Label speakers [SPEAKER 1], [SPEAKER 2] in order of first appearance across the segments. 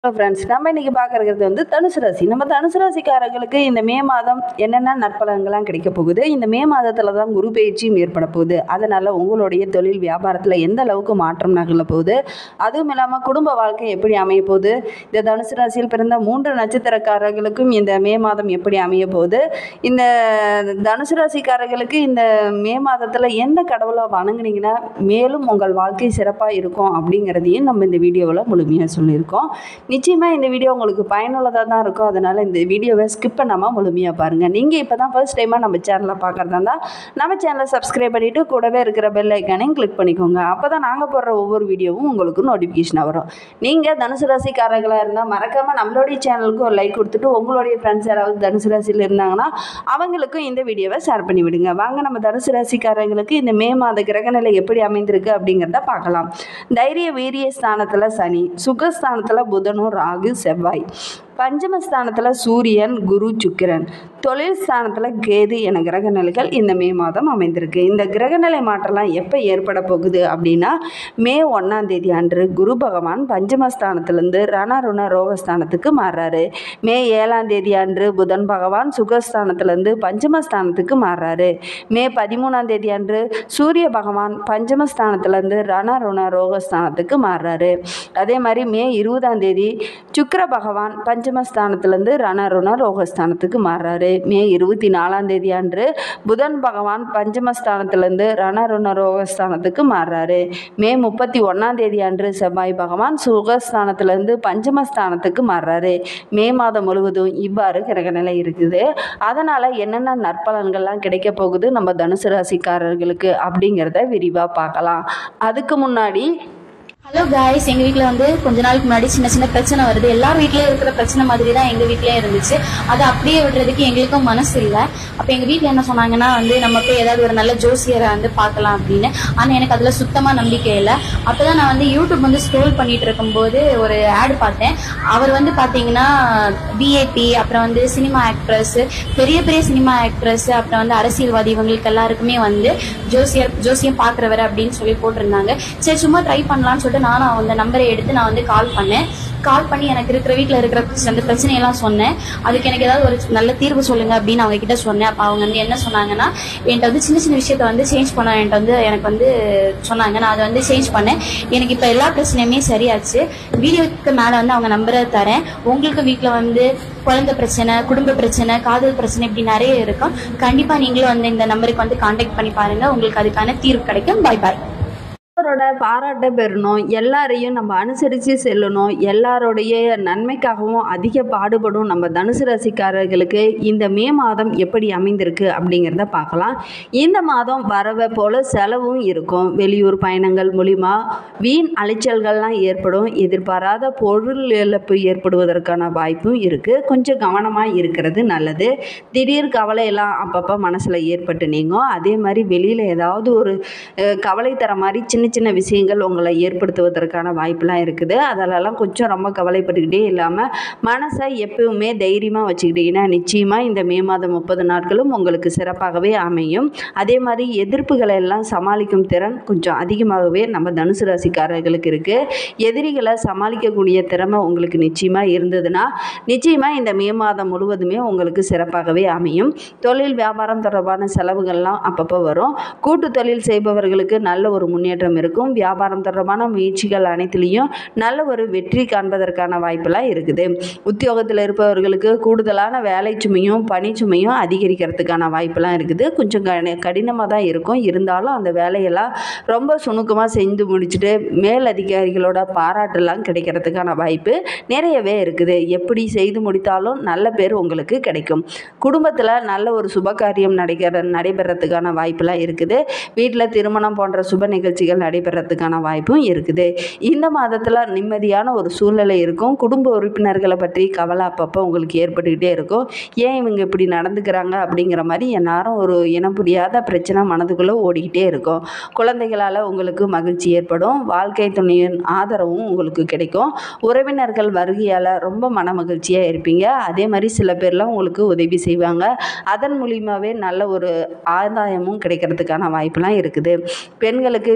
[SPEAKER 1] hello friends நம்ம இன்றைக்கி பார்க்குறது வந்து தனுசு ராசி நம்ம தனுசு ராசிக்காரர்களுக்கு இந்த மே மாதம் என்னென்ன நற்பலன்கள்லாம் கிடைக்க போகுது இந்த மே மாதத்தில் தான் குரு பயிற்சியும் ஏற்பட போகுது அதனால் உங்களுடைய தொழில் வியாபாரத்தில் எந்த அளவுக்கு மாற்றம் நகல போகுது அதுவும் இல்லாமல் குடும்ப வாழ்க்கை எப்படி அமைய போகுது இந்த தனுசு ராசியில் பிறந்த மூன்று நட்சத்திரக்காரர்களுக்கும் இந்த மே மாதம் எப்படி அமைய போகுது இந்த தனுசு ராசிக்காரர்களுக்கு இந்த மே மாதத்தில் எந்த கடவுளை வணங்குனீங்கன்னா மேலும் உங்கள் வாழ்க்கை சிறப்பாக இருக்கும் அப்படிங்கிறதையும் நம்ம இந்த வீடியோவில் முழுமையாக சொல்லியிருக்கோம் நிச்சயமாக இந்த வீடியோ உங்களுக்கு பயனுள்ளதாக தான் இருக்கும் அதனால் இந்த வீடியோவை ஸ்கிப் பண்ணாமல் முழுமையாக பாருங்கள் நீங்கள் இப்போ தான் ஃபர்ஸ்ட் டைமாக நம்ம சேனலை பார்க்குறதா இருந்தால் நம்ம சேனலை சப்ஸ்கிரைப் பண்ணிவிட்டு கூடவே இருக்கிற பெல் ஐக்கானையும் கிளிக் பண்ணிக்கோங்க அப்போ தான் நாங்கள் போடுற ஒவ்வொரு வீடியோவும் உங்களுக்கு நோட்டிஃபிகேஷனாக வரும் நீங்கள் தனுசு ராசிக்காரர்களாக இருந்தால் மறக்காமல் நம்மளுடைய சேனலுக்கு ஒரு லைக் கொடுத்துட்டு உங்களுடைய ஃப்ரெண்ட்ஸ் யாராவது தனுசு ராசியில் இருந்தாங்கன்னா அவங்களுக்கும் இந்த வீடியோவை ஷேர் பண்ணி விடுங்க வாங்க நம்ம தனுசு ராசிக்காரங்களுக்கு இந்த மே மாத கிரகநிலை எப்படி அமைந்திருக்கு அப்படிங்கிறத பார்க்கலாம் தைரிய வீரிய ஸ்தானத்தில் சனி சுகஸ்தானத்தில் புதனும் ராகு செவ்வாய் பஞ்சமஸ்தானத்தில் சூரியன் குரு சுக்கிரன் தொழில் ஸ்தானத்தில் கேது என கிரகநிலைகள் இந்த மே மாதம் அமைந்திருக்கு இந்த கிரகநிலை மாற்றம்லாம் எப்போ ஏற்பட போகுது அப்படின்னா மே ஒன்றாம் தேதி அன்று குரு பகவான் பஞ்சமஸ்தானத்திலேருந்து ரணருண ரோகஸ்தானத்துக்கு மாறுறாரு மே ஏழாம் தேதி அன்று புதன் பகவான் சுகஸ்தானத்திலேருந்து பஞ்சமஸ்தானத்துக்கு மாறுறாரு மே பதிமூணாம் தேதி அன்று சூரிய பகவான் பஞ்சமஸ்தானத்திலேருந்து ரணருண ரோகஸ்தானத்துக்கு மாறுறாரு அதே மாதிரி மே இருபதாம் தேதி சுக்கிர பகவான் பஞ்சமஸ்தானத்திலேருந்து ரணருண ரோகஸ்தானத்துக்கு மாறுறாரு மே இருபத்தி நாலாம் தேதி அன்று புதன் பகவான் பஞ்சமஸ்தானத்திலேருந்து ரணருண ரோகஸ்தானத்துக்கு மாறுறாரு மே முப்பத்தி ஒன்றாம் தேதி அன்று செவ்வாய் பகவான் சுகஸ்தானத்திலேருந்து பஞ்சமஸ்தானத்துக்கு மாறுறாரு மே மாதம் முழுவதும் இவ்வாறு கிரகநிலை இருக்குது அதனால் என்னென்ன நற்பலன்கள்லாம் கிடைக்க போகுது நம்ம தனுசு ராசிக்காரர்களுக்கு அப்படிங்கிறத விரிவாக பார்க்கலாம் அதுக்கு முன்னாடி
[SPEAKER 2] ஹலோ காய்ஸ் எங்க வீட்ல வந்து கொஞ்ச நாளுக்கு முன்னாடி சின்ன சின்ன பிரச்சனை வருது எல்லார் வீட்லயும் இருக்கிற பிரச்சனை மாதிரி தான் எங்க வீட்லயும் இருந்துச்சு அதை அப்படியே விடுறதுக்கு எங்களுக்கும் மனசு இல்ல அப்ப எங்க வீட்ல என்ன சொன்னாங்கன்னா வந்து நம்ம போய் ஏதாவது ஒரு நல்ல ஜோசியரை வந்து பார்க்கலாம் அப்படின்னு ஆனா எனக்கு அதுல சுத்தமா நம்பிக்கை இல்லை அப்பதான் நான் வந்து யூடியூப் வந்து ஸ்க்ரோல் பண்ணிட்டு இருக்கும்போது ஒரு ஆட் பார்த்தேன் அவர் வந்து பாத்தீங்கன்னா பிஏபி அப்புறம் வந்து சினிமா ஆக்ட்ரஸ் பெரிய பெரிய சினிமா ஆக்ட்ரஸ் அப்புறம் வந்து அரசியல்வாதி இவங்களுக்கு எல்லாருக்குமே வந்து ஜோசியர் ஜோசியம் பாக்குறவர் அப்படின்னு சொல்லி போட்டிருந்தாங்க சரி சும்மா ட்ரை பண்ணலாம்னு சொல்லிட்டு நானும் அந்த நம்பரை எடுத்து நான் வந்து கால் பண்ணேன் கால் பண்ணி எனக்கு இருக்கிற வீட்டில் இருக்கிற அந்த பிரச்சனையெல்லாம் சொன்னேன் அதுக்கு எனக்கு ஏதாவது ஒரு நல்ல தீர்வு சொல்லுங்க அப்படின்னு அவங்க கிட்ட சொன்னேன் அப்போ அவங்க வந்து என்ன சொன்னாங்கன்னா என்கிட்ட வந்து சின்ன சின்ன விஷயத்த வந்து சேஞ்ச் பண்ண என்கிட்ட வந்து எனக்கு வந்து சொன்னாங்க நான் அதை வந்து சேஞ்ச் பண்ணேன் எனக்கு இப்போ எல்லா பிரச்சனையுமே சரியாச்சு வீடியோக்கு மேலே வந்து அவங்க நம்பரை தரேன் உங்களுக்கு வீட்டில் வந்து குழந்தை பிரச்சனை குடும்ப பிரச்சனை காதல் பிரச்சனை இப்படி நிறைய இருக்கும் கண்டிப்பாக நீங்களும் வந்து இந்த நம்பருக்கு வந்து காண்டாக்ட் பண்ணி பாருங்க உங்களுக்கு அதுக்கான தீர்வு கிடைக்கும் பாய் பாய்
[SPEAKER 1] அவரோட பாராட்ட பெறணும் எல்லாரையும் நம்ம அனுசரித்து செல்லணும் எல்லாரோடைய நன்மைக்காகவும் அதிக பாடுபடும் நம்ம தனுசு ராசிக்காரர்களுக்கு இந்த மே மாதம் எப்படி அமைந்திருக்கு அப்படிங்கிறத பார்க்கலாம் இந்த மாதம் வரவை போல் செலவும் இருக்கும் வெளியூர் பயணங்கள் மூலிமா வீண் அலைச்சல்கள்லாம் ஏற்படும் எதிர்பாராத பொருள் இழப்பு ஏற்படுவதற்கான வாய்ப்பும் இருக்குது கொஞ்சம் கவனமாக இருக்கிறது நல்லது திடீர் கவலையெல்லாம் அப்பப்போ மனசில் ஏற்பட்டு நீங்கும் அதே மாதிரி வெளியில் ஏதாவது ஒரு அஹ், கவலை தர மாதிரி சின்ன சின்ன விஷயங்கள் உங்களை ஏற்படுத்துவதற்கான வாய்ப்பெலாம் இருக்குது அதிலெல்லாம் கொஞ்சம் ரொம்ப கவலைப்பட்டுக்கிட்டே இல்லாமல் மனசை எப்பவுமே தைரியமாக வச்சுக்கிட்டிங்கன்னா நிச்சயமாக இந்த மே மாதம் முப்பது நாட்களும் உங்களுக்கு சிறப்பாகவே அமையும் அதே மாதிரி எதிர்ப்புகளை எல்லாம் சமாளிக்கும் திறன் கொஞ்சம் அதிகமாகவே நம்ம தனுசு ராசிக்காரர்களுக்கு இருக்குது எதிரிகளை சமாளிக்கக்கூடிய திறமை உங்களுக்கு நிச்சயமாக இருந்ததுன்னா நிச்சயமாக இந்த மே மாதம் முழுவதுமே உங்களுக்கு சிறப்பாகவே அமையும் தொழில் வியாபாரம் தொடர்பான செலவுகள்லாம் அப்பப்போ வரும் கூட்டு தொழில் செய்பவர்களுக்கு நல்ல ஒரு முன்னேற்றம் இருக்கும் வியாபாரம் தொடர்பான முயற்சிகள் அனைத்துலேயும் நல்ல ஒரு வெற்றி காண்பதற்கான வாய்ப்பெல்லாம் இருக்குது உத்தியோகத்தில் இருப்பவர்களுக்கு கூடுதலான வேலை சுமையும் பணி சுமையும் அதிகரிக்கிறதுக்கான வாய்ப்பெல்லாம் இருக்குது கொஞ்சம் கடி கடினமாக தான் இருக்கும் இருந்தாலும் அந்த வேலையெல்லாம் ரொம்ப சுணுக்கமாக செஞ்சு முடிச்சுட்டு மேல் அதிகாரிகளோட பாராட்டெல்லாம் கிடைக்கிறதுக்கான வாய்ப்பு நிறையவே இருக்குது எப்படி செய்து முடித்தாலும் நல்ல பேர் உங்களுக்கு கிடைக்கும் குடும்பத்தில் நல்ல ஒரு சுபகாரியம் நடைபெற நடைபெறத்துக்கான வாய்ப்பெல்லாம் இருக்குது வீட்டில் திருமணம் போன்ற சுப நிகழ்ச்சிகள் நடைபெறத்துக்கான வாய்ப்பும் இருக்குது இந்த மாதத்தில் நிம்மதியான ஒரு சூழ்நிலை இருக்கும் குடும்ப உறுப்பினர்களை பற்றி கவலை அப்பப்போ உங்களுக்கு ஏற்பட்டுக்கிட்டே இருக்கும் ஏன் இவங்க இப்படி நடந்துக்கிறாங்க அப்படிங்கிற மாதிரி எல்லாரும் ஒரு இனம் புரியாத பிரச்சனை மனதுக்குள்ளே ஓடிக்கிட்டே இருக்கும் குழந்தைகளால் உங்களுக்கு மகிழ்ச்சி ஏற்படும் வாழ்க்கை துணையின் ஆதரவும் உங்களுக்கு கிடைக்கும் உறவினர்கள் வருகையால் ரொம்ப மன மகிழ்ச்சியாக இருப்பீங்க அதே மாதிரி சில பேர்லாம் உங்களுக்கு உதவி செய்வாங்க அதன் மூலியமாகவே நல்ல ஒரு ஆதாயமும் கிடைக்கிறதுக்கான வாய்ப்பெலாம் இருக்குது பெண்களுக்கு வீண் அலை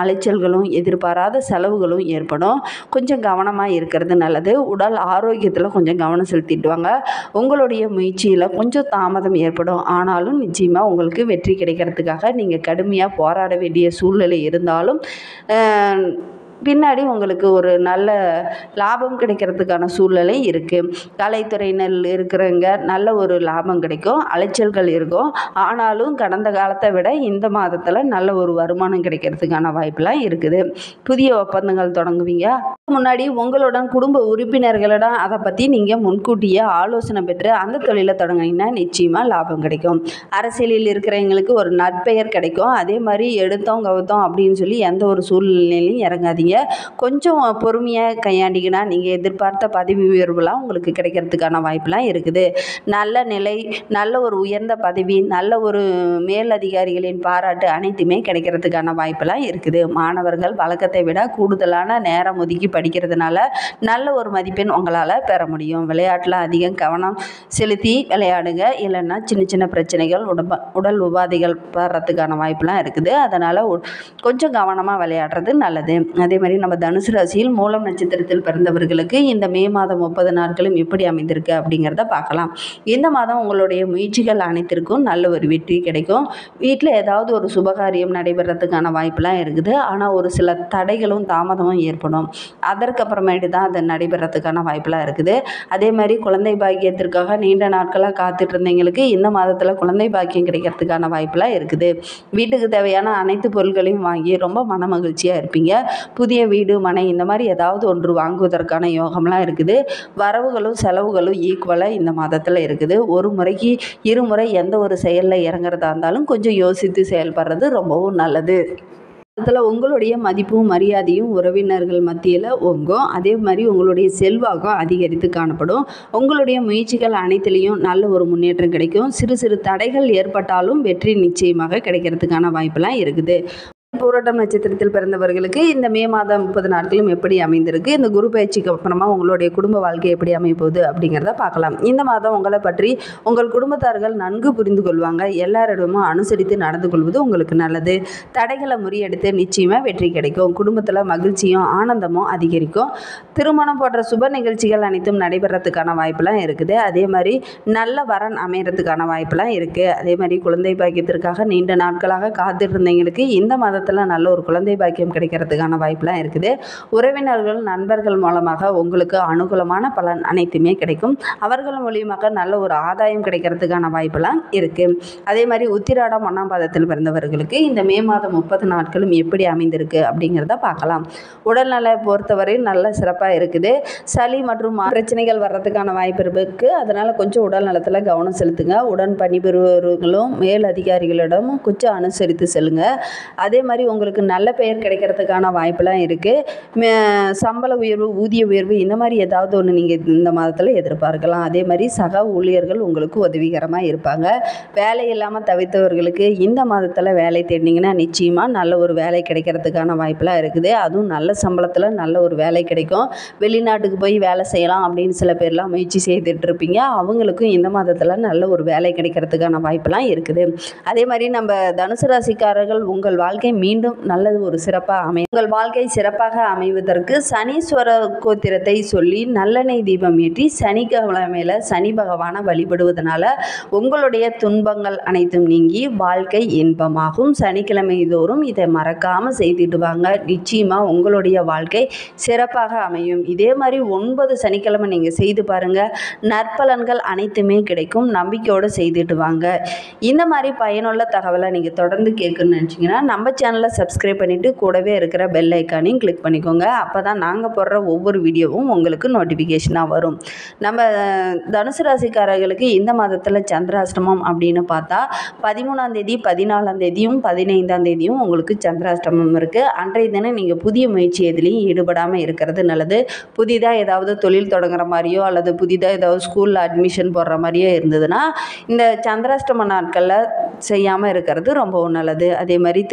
[SPEAKER 1] அலைச்சல்களும் எதிர்பாராத செலவுகளும் ஏற்படும் கொஞ்சம் கவனமாக இருக்கிறது நல்லது உடல் ஆரோக்கியத்தில் கொஞ்சம் கவனம் செலுத்திட்டு வாங்க உங்களுடைய முயற்சியில் கொஞ்சம் தாமதம் ஏற்படும் ஆனாலும் நிச்சயமாக உங்களுக்கு வெற்றி கிடைக்கிறதுக்காக நீங்கள் கடுமையாக போராட வேண்டிய சூழ்நிலை இருந்தாலும் அஹ், பின்னாடி உங்களுக்கு ஒரு நல்ல லாபம் கிடைக்கிறதுக்கான சூழ்நிலை இருக்குது கலைத்துறையினர் இருக்கிறவங்க நல்ல ஒரு லாபம் கிடைக்கும் அலைச்சல்கள் இருக்கும் ஆனாலும் கடந்த காலத்தை விட இந்த மாதத்தில் நல்ல ஒரு வருமானம் கிடைக்கிறதுக்கான வாய்ப்பெலாம் இருக்குது புதிய ஒப்பந்தங்கள் தொடங்குவீங்க முன்னாடி உங்களுடன் குடும்ப உறுப்பினர்களிடம் அதை பற்றி நீங்கள் முன்கூட்டியே ஆலோசனை பெற்று அந்த தொழிலை தொடங்கினீங்கன்னா நிச்சயமாக லாபம் கிடைக்கும் அரசியலில் இருக்கிறவங்களுக்கு ஒரு நற்பெயர் கிடைக்கும் அதே மாதிரி எடுத்தோம் கவுத்தோம் அப்படின்னு சொல்லி எந்த ஒரு சூழ்நிலையிலையும் இறங்காதீங்க கொஞ்சம் பொறுமையாக கையாண்டிங்கன்னா நீங்கள் எதிர்பார்த்த பதவி உயர்வுலாம் உங்களுக்கு கிடைக்கிறதுக்கான வாய்ப்பெலாம் இருக்குது நல்ல நிலை நல்ல ஒரு உயர்ந்த பதவி நல்ல ஒரு மேலதிகாரிகளின் பாராட்டு அனைத்துமே கிடைக்கிறதுக்கான வாய்ப்பெல்லாம் இருக்குது மாணவர்கள் வழக்கத்தை விட கூடுதலான நேரம் ஒதுக்கி படிக்கிறதுனால நல்ல ஒரு மதிப்பெண் உங்களால் பெற முடியும் விளையாட்டில் அதிகம் கவனம் செலுத்தி விளையாடுங்க இல்லைன்னா சின்ன சின்ன பிரச்சனைகள் உடம்ப உடல் உபாதைகள் வர்றதுக்கான வாய்ப்பெலாம் இருக்குது அதனால் கொஞ்சம் கவனமாக விளையாடுறது நல்லது அதே மாதிரி நம்ம தனுசு ராசியில் மூலம் நட்சத்திரத்தில் பிறந்தவர்களுக்கு இந்த மே மாதம் முப்பது நாட்களும் எப்படி அமைந்திருக்கு அப்படிங்கிறத பார்க்கலாம் இந்த மாதம் உங்களுடைய முயற்சிகள் அனைத்திற்கும் நல்ல ஒரு வெற்றி கிடைக்கும் வீட்டில் ஏதாவது ஒரு சுபகாரியம் நடைபெறத்துக்கான வாய்ப்பெலாம் இருக்குது ஆனால் ஒரு சில தடைகளும் தாமதமும் ஏற்படும் அதற்கப்புறமேட்டு தான் அது நடைபெறத்துக்கான வாய்ப்பெலாம் இருக்குது அதே மாதிரி குழந்தை பாக்கியத்திற்காக நீண்ட நாட்களாக காத்துட்டு இருந்தவங்களுக்கு இந்த மாதத்தில் குழந்தை பாக்கியம் கிடைக்கிறதுக்கான வாய்ப்பெலாம் இருக்குது வீட்டுக்கு தேவையான அனைத்து பொருட்களையும் வாங்கி ரொம்ப மன மகிழ்ச்சியாக இருப்பீங்க புதிய வீடு மனை இந்த மாதிரி ஏதாவது ஒன்று வாங்குவதற்கான யோகம்லாம் இருக்குது வரவுகளும் செலவுகளும் ஈக்குவலாக இந்த மாதத்தில் இருக்குது ஒரு முறைக்கு இருமுறை எந்த ஒரு செயலில் இறங்குறதா இருந்தாலும் கொஞ்சம் யோசித்து செயல்படுறது ரொம்பவும் நல்லது அதில் உங்களுடைய மதிப்பும் மரியாதையும் உறவினர்கள் மத்தியில் ஓங்கும் அதே மாதிரி உங்களுடைய செல்வாக்கும் அதிகரித்து காணப்படும் உங்களுடைய முயற்சிகள் அனைத்துலேயும் நல்ல ஒரு முன்னேற்றம் கிடைக்கும் சிறு சிறு தடைகள் ஏற்பட்டாலும் வெற்றி நிச்சயமாக கிடைக்கிறதுக்கான வாய்ப்பெல்லாம் இருக்குது பூரட்டம் நட்சத்திரத்தில் பிறந்தவர்களுக்கு இந்த மே மாதம் முப்பது நாட்களும் எப்படி அமைந்திருக்கு இந்த குரு பயிற்சிக்கு அப்புறமா உங்களுடைய குடும்ப வாழ்க்கை எப்படி அமைய போகுது அப்படிங்கிறத பார்க்கலாம் இந்த மாதம் உங்களை பற்றி உங்கள் குடும்பத்தார்கள் நன்கு புரிந்து கொள்வாங்க எல்லாரிடமும் அனுசரித்து நடந்து கொள்வது உங்களுக்கு நல்லது தடைகளை முறியடித்து நிச்சயமாக வெற்றி கிடைக்கும் குடும்பத்தில் மகிழ்ச்சியும் ஆனந்தமும் அதிகரிக்கும் திருமணம் போன்ற சுப நிகழ்ச்சிகள் அனைத்தும் நடைபெறத்துக்கான வாய்ப்பெல்லாம் இருக்குது அதே மாதிரி நல்ல வரன் அமையறதுக்கான வாய்ப்பெல்லாம் இருக்குது அதே மாதிரி குழந்தை பாக்கியத்திற்காக நீண்ட நாட்களாக காத்திருந்தவங்களுக்கு இந்த மாதத்தில் நல்ல ஒரு குழந்தை பாக்கியம் கிடைக்கிறதுக்கான வாய்ப்பெல்லாம் இருக்குது உறவினர்கள் நண்பர்கள் மூலமாக உங்களுக்கு அனுகூலமான பலன் அனைத்துமே கிடைக்கும் அவர்கள் மூலியமாக நல்ல ஒரு ஆதாயம் கிடைக்கிறதுக்கான வாய்ப்பெல்லாம் இருக்குது அதே மாதிரி உத்திராடம் ஒன்றாம் பாதத்தில் பிறந்தவர்களுக்கு இந்த மே மாதம் முப்பது நாட்களும் எப்படி அமைந்திருக்கு அப்படிங்கிறத பார்க்கலாம் உடல்நலை பொறுத்தவரை நல்ல சிறப்பாக இருக்குது சளி மற்றும் மா- பிரச்சனைகள் வர்றதுக்கான வாய்ப்பு இருக்குது அதனால் கொஞ்சம் உடல் நலத்தில் கவனம் செலுத்துங்க உடன் பணிபுரிவர்களும் மேல் அதிகாரிகளிடம் கொஞ்சம் அனுசரித்து செல்லுங்க அதே மாதிரி உங்களுக்கு நல்ல பெயர் கிடைக்கிறதுக்கான வாய்ப்பெல்லாம் இருக்குது சம்பள உயர்வு ஊதிய உயர்வு இந்த மாதிரி ஏதாவது ஒன்று நீங்கள் இந்த மாதத்தில் எதிர்பார்க்கலாம் அதே மாதிரி சக ஊழியர்கள் உங்களுக்கு உதவிகரமாக இருப்பாங்க வேலை இல்லாமல் தவிர்த்தவர்களுக்கு இந்த மாதத்தில் வேலை தேடினீங்கன்னா நிச்சயமாக நல்ல ஒரு வேலை கிடைக்கிறதுக்கான வாய்ப்பெல்லாம் இருக்குது அதுவும் நல்ல சம்பளத்தில் நல்ல ஒரு வேலை கிடைக்கும் வெளிநாட்டுக்கு போய் வேலை செய்யலாம் அப்படின்னு சில பேர்லாம் முயற்சி செய்துட்டு இருப்பீங்க அவங்களுக்கும் இந்த மாதத்தில் நல்ல ஒரு வேலை கிடைக்கிறதுக்கான வாய்ப்பெல்லாம் இருக்குது அதே மாதிரி நம்ம தனுசு ராசிக்காரர்கள் உங்கள் வாழ்க்கை மீண்டும் நல்லது ஒரு சிறப்பாக அமையும் உங்கள் வாழ்க்கை சிறப்பாக அமைவதற்கு சனீஸ்வர கோத்திரத்தை சொல்லி நல்லெண்ணெய் தீபம் ஏற்றி சனிக்கிழமையில சனி பகவானை வழிபடுவதனால உங்களுடைய துன்பங்கள் அனைத்தும் நீங்கி வாழ்க்கை இன்பமாகும் சனிக்கிழமை தோறும் இதை மறக்காமல் செய்துட்டு வாங்க நிச்சயமாக உங்களுடைய வாழ்க்கை சிறப்பாக அமையும் இதே மாதிரி ஒன்பது சனிக்கிழமை நீங்கள் செய்து பாருங்கள் நற்பலன்கள் அனைத்துமே கிடைக்கும் நம்பிக்கையோடு செய்துட்டு வாங்க இந்த மாதிரி பயனுள்ள தகவலை நீங்கள் தொடர்ந்து கேட்கணும்னு நினச்சிங்கன்னா நம்ம சேனலை சப்ஸ்கிரைப் பண்ணிவிட்டு கூடவே இருக்கிற பெல் ஐக்கானையும் கிளிக் பண்ணிக்கோங்க அப்போ தான் நாங்கள் போடுற ஒவ்வொரு வீடியோவும் உங்களுக்கு நோட்டிஃபிகேஷனாக வரும் நம்ம அஹ், தனுசு ராசிக்காரர்களுக்கு இந்த மாதத்தில் சந்திராஷ்டமம் அப்படின்னு பார்த்தா பதிமூணாம் தேதி பதினாலாம் தேதியும் பதினைந்தாம் தேதியும் உங்களுக்கு சந்திராஷ்டமம் இருக்குது அன்றைய தினம் நீங்கள் புதிய முயற்சி எதுலேயும் ஈடுபடாமல் இருக்கிறது நல்லது புதிதாக ஏதாவது தொழில் தொடங்குற மாதிரியோ அல்லது புதிதாக ஏதாவது ஸ்கூலில் அட்மிஷன் போடுற மாதிரியோ இருந்ததுன்னா இந்த சந்திராஷ்டம நாட்களில் செய்யாமல் இருக்கிறது ரொம்பவும் நல்லது அதே மாதிரி திருமணம் போன்ற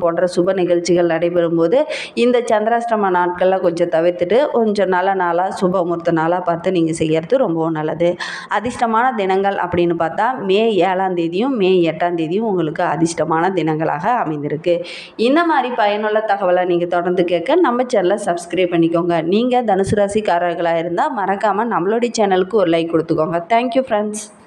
[SPEAKER 1] போன்ற சுப நிகழ்ச்சிகள் நடைபெறும் போது இந்த சந்திராஷ்டம நாட்களில் கொஞ்சம் தவிர்த்துட்டு கொஞ்சம் நல்ல நாளாக சுபமுகூர்த்த நாளாக பார்த்து நீங்கள் செய்கிறது ரொம்பவும் நல்லது அதிர்ஷ்டமான தினங்கள் அப்படின்னு பார்த்தா மே ஏழாம் தேதியும் மே எட்டாம் தேதியும் உங்களுக்கு அதிர்ஷ்டமான தினங்களாக அமைந்திருக்கு இந்த மாதிரி பயனுள்ள தகவலை நீங்கள் தொடர்ந்து கேட்க நம்ம சேனலை சப்ஸ்கிரைப் பண்ணிக்கோங்க நீங்கள் தனுசு ராசிக்காரர்களாக இருந்தால் மறக்காமல் நம்மளுடைய சேனலுக்கு ஒரு லைக் கொடுத்துக்கோங்க தேங்க்யூ ஃப்ரெண்ட்ஸ்